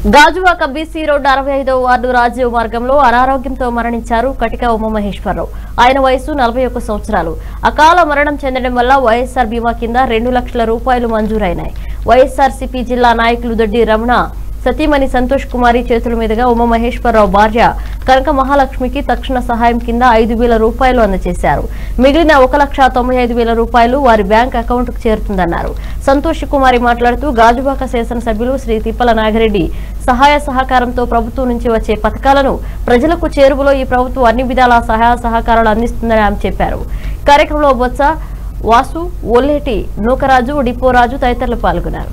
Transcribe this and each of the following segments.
Gajuwaka BC road అరవై ఐదో ward Rajiv మార్గంలో అనారోగ్యంతో మరణించారు కటిక ఉమామహేశ్వరరావు ఆయన వయసు నలభై ఒక్క సంవత్సరాలు అకాల మరణం చెందడం వల్ల వైఎస్ఆర్ బీమా కింద రెండు లక్షల రూపాయలు మంజూరైనాయి వైఎస్ఆర్సీపీ జిల్లా నాయకులు దొడ్డి రమణ సతీమణి సంతోష్ కుమారి చేతుల మీదుగా ఉమామహేశ్వరరావు భార్య కనక మహాలక్ష్మికి తక్షణ సహాయం కింద ఐదు వేల రూపాయలు అందజేశారు మిగిలిన ఒక లక్ష తొంభై ఐదు వేల రూపాయలు వారి బ్యాంక్ అకౌంట్ కు చేరుతుందన్నారు సంతోష్ కుమారి మాట్లాడుతూ గాజువాక శాసనసభ్యులు శ్రీ తిప్పల నాగిరెడ్డి సహాయ సహకారంతో ప్రభుత్వం నుంచి వచ్చే పథకాలను ప్రజలకు చేరువలో ఈ ప్రభుత్వం అన్ని విధాల సహాయ సహకారాలు అందిస్తుందని ఆమె చెప్పారు కార్యక్రమంలో బొత్స వాసు ఒల్లేటి నూకరాజు డిపోరాజు తదితరులు పాల్గొన్నారు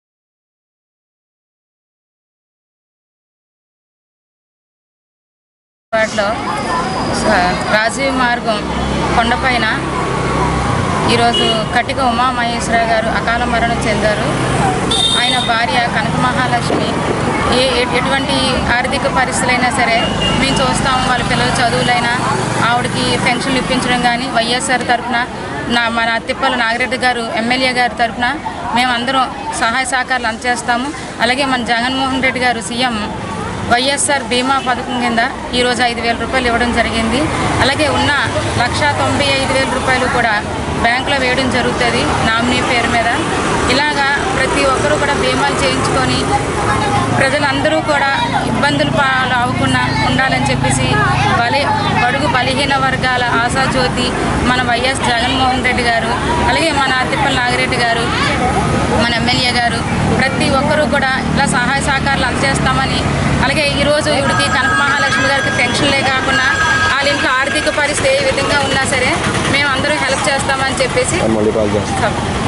వాటిలో రాజీవ్ మార్గం కొండపైన ఈరోజు కటిక ఉమామహేశ్వర గారు అకాల మరణం చెందారు ఆయన భార్య కనక మహాలక్ష్మి ఏ ఎ- ఎటువంటి ఆర్థిక పరిస్థితులైనా సరే మేము చూస్తాం వాళ్ళ పిల్లల చదువులైనా ఆవిడకి పెన్షన్లు ఇప్పించడం కానీ వైఎస్ఆర్ తరఫున నా మన తిప్పల నాగిరెడ్డి గారు ఎమ్మెల్యే గారి తరఫున మేమందరం సహాయ సహకారాలు అందజేస్తాము అలాగే మన జగన్మోహన్ రెడ్డి గారు సీఎం వైఎస్ఆర్ బీమా పథకం కింద ఈరోజు ఐదు వేల రూపాయలు ఇవ్వడం జరిగింది అలాగే ఉన్న లక్షా తొంభై ఐదు వేల రూపాయలు కూడా బ్యాంకులో వేయడం జరుగుతుంది నామినీ పేరు మీద ఇలాగా ప్రతి ఒక్కరూ కూడా బీమాలు చేయించుకొని ప్రజలందరూ కూడా ఇబ్బందులు పాలు అవ్వకుండా ఉండాలని చెప్పేసి బలి బడుగు బలహీన వర్గాల ఆశాజ్యోతి మన వైఎస్ జగన్మోహన్ రెడ్డి గారు అలాగే మన తిప్పల నాగిరెడ్డి గారు మన ఎమ్మెల్యే గారు ప్రతి ఒక్కరూ కూడా ఇలా సహాయ సహకారాలు అందజేస్తామని అలాగే ఈరోజు ఇవిడికి కనక మహాలక్ష్మి గారికి పెన్షన్లే కాకుండా వాళ్ళ ఇంట్లో ఆర్థిక పరిస్థితి ఏ విధంగా ఉన్నా సరే మేము అందరూ హెల్ప్ చేస్తామని చెప్పేసి మళ్ళీ కాల్ చేస్తాం చెప్